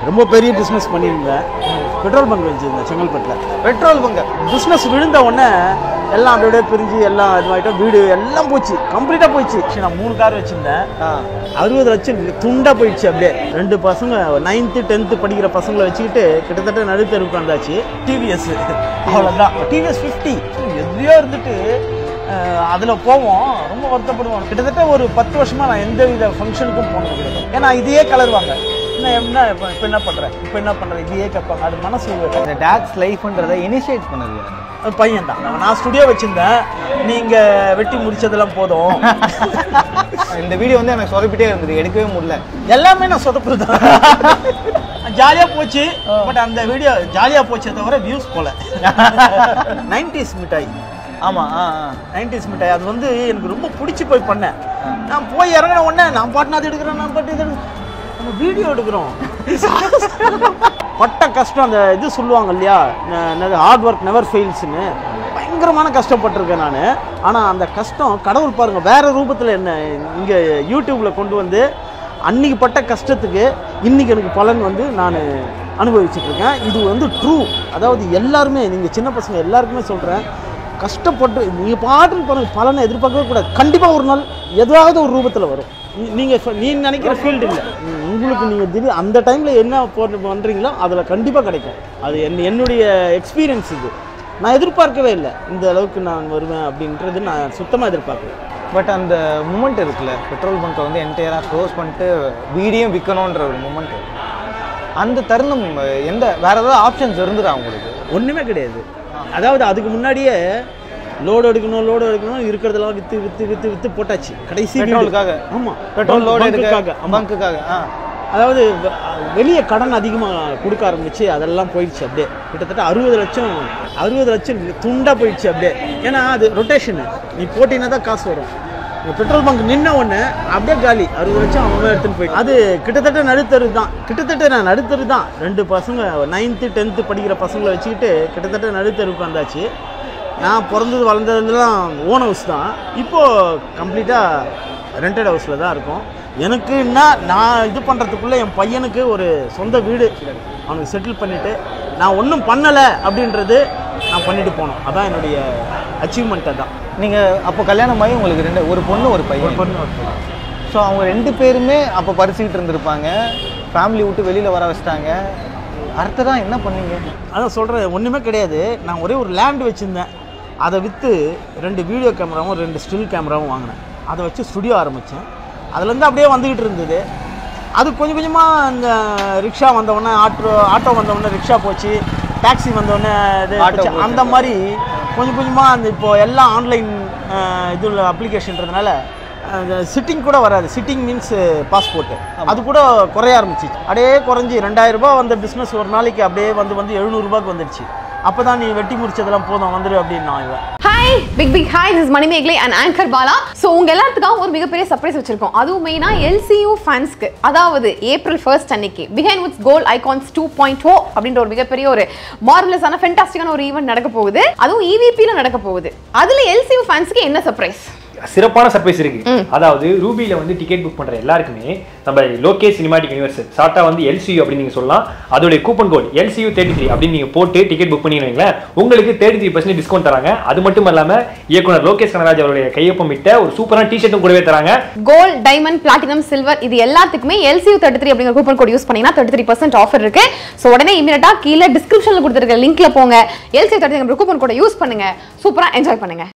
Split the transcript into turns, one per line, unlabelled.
ரொம்ப பெரிய பிஸ்னஸ் பண்ணியிருந்தேன் பெட்ரோல் பங்க் வச்சுருந்தேன் செங்கல்பட்டில்
பெட்ரோல் பங்கு
பிஸ்னஸ் விழுந்த உடனே எல்லாம் அப்படியே அப்படியே பிரிஞ்சு எல்லாம் இதுவாகிட்டோம் வீடு எல்லாம் போச்சு கம்ப்ளீட்டாக போயிடுச்சு சரி, நான் மூணு கார் வச்சுருந்தேன் அறுபது லட்சம் துண்டாக போயிடுச்சு அப்படியே ரெண்டு பசங்க நைன்த்து டென்த்து படிக்கிற பசங்களை வச்சுக்கிட்டு கிட்டத்தட்ட நடுத்தருக்கு வந்தாச்சு டிவிஎஸ் அவ்வளோதான் டிவிஎஸ் ஃபிஃப்டி எதுலையோ இருந்துட்டு அதில் போவோம் ரொம்ப வருத்தப்படுவோம் கிட்டத்தட்ட ஒரு பத்து வருஷமாக நான் எந்த வித ஃபங்க்ஷனுக்கும் போனது கிடையாது ஏன்னா இதையே கலர் வாங்க என்ன என்ன இப்போ இப்போ என்ன பண்ணுறேன் இப்போ என்ன பண்ணுறேன் இதையே கேட்பாங்க அது மனசு
இந்த டாக்ஸ் லைஃப்ன்றதை இனிஷியேட் பண்ணது யாரு?
அது பையன் தான் நான் ஸ்டுடியோ வச்சிருந்தேன் நீங்க வெட்டி முடிச்சதெல்லாம் போதும்
இந்த வீடியோ வந்து எனக்கு சொதப்பிட்டே இருந்தது எடுக்கவே முடியல
எல்லாமே நான் சொதப்புறது ஜாலியா போச்சு பட் அந்த வீடியோ ஜாலியா போச்சே தவிர வியூஸ் போல நைன்டிஸ் மிட்டாய்
ஆமா ஆ ஆ.
நைன்டிஸ் மிட்டாய் அது வந்து எனக்கு ரொம்ப பிடிச்சி போய் பண்ணேன் நான் போய் இறங்கின உடனே நான் பாட்டு அது எடுக்கிறேன் நான் பாட்டு இது எடுக்கிறேன். நம்ம வீடியோ எடுக்கிறோம் பட்ட கஷ்டம் அந்த இது சொல்லுவாங்க இல்லையா ந- என்னது ஹார்ட் ஒர்க் நெவர் ஃபெயில்ஸ்னு பயங்கரமான கஷ்டப்பட்டிருக்கேன் நான் ஆனால் அந்த கஷ்டம் கடவுள் பாருங்க வேற ரூபத்தில் என்ன இங்கே யூடியூப்பில் கொண்டு வந்து அன்னைக்கு பட்ட கஷ்டத்துக்கு இன்னைக்கு எனக்கு பலன் வந்து நான் அனுபவிச்சுட்டு இருக்கேன் இது வந்து ட்ரூ அதாவது எல்லாருமே நீங்கள் சின்ன பசங்க எல்லாருக்குமே சொல்கிறேன் கஷ்டப்பட்டு நீங்கள் பாட்டுக்கு பாருங்க பலனை எதிர்பார்க்கவே கூடாது கண்டிப்பாக ஒரு நாள் ஏதாவது ஒரு ரூபத்தில் வரும் நீ- நீங்க சொ- நீ நினைக்கிற ஃபீல்டு இல்லை உங்களுக்கு நீங்கள் திடீர் அந்த டைமில் என்ன போட்டு பண்ணுறீங்களோ அதில் கண்டிப்பாக கிடைக்கும் அது என் என்னுடைய எக்ஸ்பீரியன்ஸ் இது நான் எதிர்பார்க்கவே இல்லை இந்த அளவுக்கு நான் வருவேன் அப்படின்றது நான் சுத்தமாக எதிர்பார்க்கல
பட் அந்த மூமெண்ட் இருக்குல்ல பெட்ரோல் பங்கை வந்து என்டையராக க்ளோஸ் பண்ணிட்டு வீடியும் விற்கணுன்ற ஒரு மூமெண்ட் அந்த தருணம் எந்த வேற ஏதாவது ஆப்ஷன்ஸ் இருந்ததா உங்களுக்கு
ஒன்றுமே கிடையாது அதாவது அதுக்கு முன்னாடியே லோடு எடுக்கணும் லோடு எடுக்கணும் இருக்கிறதெல்லாம் விற்று விற்று விற்று விற்று போட்டாச்சு கடைசி வீடு.
பெட்ரோலுக்காக
ஆமா
பெட்ரோல் லோடு
பங்குக்காக.
எடுக்க
ஆமா.
பங்குக்காக ஆ
அதாவது வெ- வெளியே கடன் அதிகமாக கொடுக்க ஆரம்பிச்சு அதெல்லாம் போயிடுச்சு அப்படியே கிட்டத்தட்ட அறுபது லட்சம் அறுபது லட்சம் துண்டாக போயிடுச்சு அப்படியே ஏன்னா அது ரொட்டேஷனு நீ போட்டினா தான் காசு வரும் இந்த பெட்ரோல் பங்க் நின்ன உடனே அப்படியே காலி அறுபது லட்சம் அவங்க எடுத்துன்னு போய் அது கிட்டத்தட்ட நடுத்தரு தான் கிட்டத்தட்ட நான் நடுத்தரு தான் ரெண்டு பசங்க நைன்த்து டென்த்து படிக்கிற பசங்களை வச்சுக்கிட்டு கிட்டத்தட்ட நடுத்தருக்கு வந்தாச்சு நான் பிறந்தது வளர்ந்ததுலாம் ஓன் ஹவுஸ் தான் இப்போது கம்ப்ளீட்டாக ரெண்டட் ஹவுஸில் தான் இருக்கோம் எனக்கு என்ன நான் இது பண்ணுறதுக்குள்ளே என் பையனுக்கு ஒரு சொந்த வீடு அவனுக்கு செட்டில் பண்ணிவிட்டு நான் ஒன்றும் பண்ணலை அப்படின்றது நான் பண்ணிட்டு போனோம் அதான் என்னுடைய அச்சீவ்மெண்ட்டை தான்
நீங்க அப்போ கல்யாணம் ஆகி உங்களுக்கு ரெண்டு ஒரு பொண்ணு ஒரு
ஒரு
பையன்
பொண்ணு ஒரு பையன்.
ஸோ அவங்க ரெண்டு பேருமே அப்போ படிச்சுக்கிட்டு இருந்திருப்பாங்க ஃபேமிலி விட்டு வெளியில் வர வச்சிட்டாங்க அடுத்ததான் என்ன பண்ணீங்க
அதான் சொல்கிறேன் ஒன்றுமே கிடையாது நான் ஒரே ஒரு லேண்ட் வச்சுருந்தேன் அதை விற்று ரெண்டு வீடியோ கேமராவும் ரெண்டு ஸ்டில் கேமராவும் வாங்கினேன் அதை வச்சு ஸ்டுடியோ ஆரம்பித்தேன் அதுலேருந்து அப்படியே வந்துக்கிட்டு இருந்தது அது கொஞ்சம் கொஞ்சமாக இந்த ரிக்ஷா வந்தவுடனே ஆட்டோ ஆட்டோ வந்தவுடனே ரிக்ஷா போச்சு டாக்ஸி வந்தவுடனே இது
ஆட்டோ
போச்சு.
போச்சு.
அந்த மாதிரி கொஞ்சம் கொஞ்சமாக அந்த இப்போ எல்லாம் ஆன்லைன் இது அப்ளிகேஷன்றதுனால சிட்டிங் கூட வராது சிட்டிங் மீன்ஸ் பாஸ்போர்ட் அது கூட குறைய ஆரம்பிச்சிச்சு அப்படியே குறைஞ்சி ரெண்டாயிரம் ரூபாய் வந்த பிஸ்னஸ் ஒரு நாளைக்கு அப்படியே வந்து வந்து எழுநூறுபாய்க்கு வந்துடுச்சு அப்போ தான் நீ வெட்டி முடிச்சதெல்லாம் போதும் வந்துடு அப்படின்னு நான் இவன்
hi big big hi this Manimegalai and anchor Bala so உங்க எல்லாத்துக்காகவும் ஒரு மிகப்பெரிய சர்ப்ரைஸ் வச்சிருக்கோம் அதுவும் மெயினாக எல்சியூ ஃபேன்ஸ்க்கு அதாவது ஏப்ரல் ஃபர்ஸ்ட் அன்னைக்கு Behindwoods gold icons two point O அப்படின்ற ஒரு மிகப்பெரிய ஒரு மார்வலஸான ஃபென்டாஸ்டிக்கான ஒரு ஈவெண்ட் நடக்க போகுது அதுவும் இவிபியில் நடக்க போகுது அதில் எல்சியூ ஃபேன்ஸ்க்கு என்ன சர்ப்ரைஸ்
சிறப்பான சர்ப்ரைஸ் இருக்கு அதாவது ரூபியில வந்து டிக்கெட் புக் பண்ற எல்லாருக்குமே நம்ம லோகேஷ் சினிமாட்டிக் யூனிவர்ஸ் ஷார்ட்டா வந்து எல்சியூ அப்படின்னு நீங்க சொல்லலாம் அதோட coupon code LCU thirty three அப்படின்னு நீங்க போட்டு டிக்கெட் புக் பண்ணீங்கன்னு உங்களுக்கு தேர்ட்டி த்ரீ பர்சன்ட் டிஸ்கவுண்ட் தராங்க அது மட்டும் இல்லாம இயக்குனர் லோகேஷ் கனராஜ் அவருடைய கையொப்பம் இட்ட ஒரு சூப்பரான டிஷர்ட்டும் கூடவே தராங்க
கோல்ட் டைமண்ட் பிளாட்டினம் சில்வர் இது எல்லாத்துக்குமே எல்சியூ தேர்ட்டி த்ரீ அப்படிங்கிற கூப்பன் கோட் யூஸ் பண்ணீங்கன்னா தேர்ட்டி த்ரீ பர்சன்ட் ஆஃபர் இருக்கு ஸோ உடனே இமீடியட்டா கீழே டிஸ்கிரிப்ஷனில் கொடுத்துருக்க லிங்க்ல போங்க எல்சியூ தேர்ட்டி கூப்பன் கோட யூஸ் பண்ணுங்க சூப்பராக என்ஜாய் பண்ணுங்க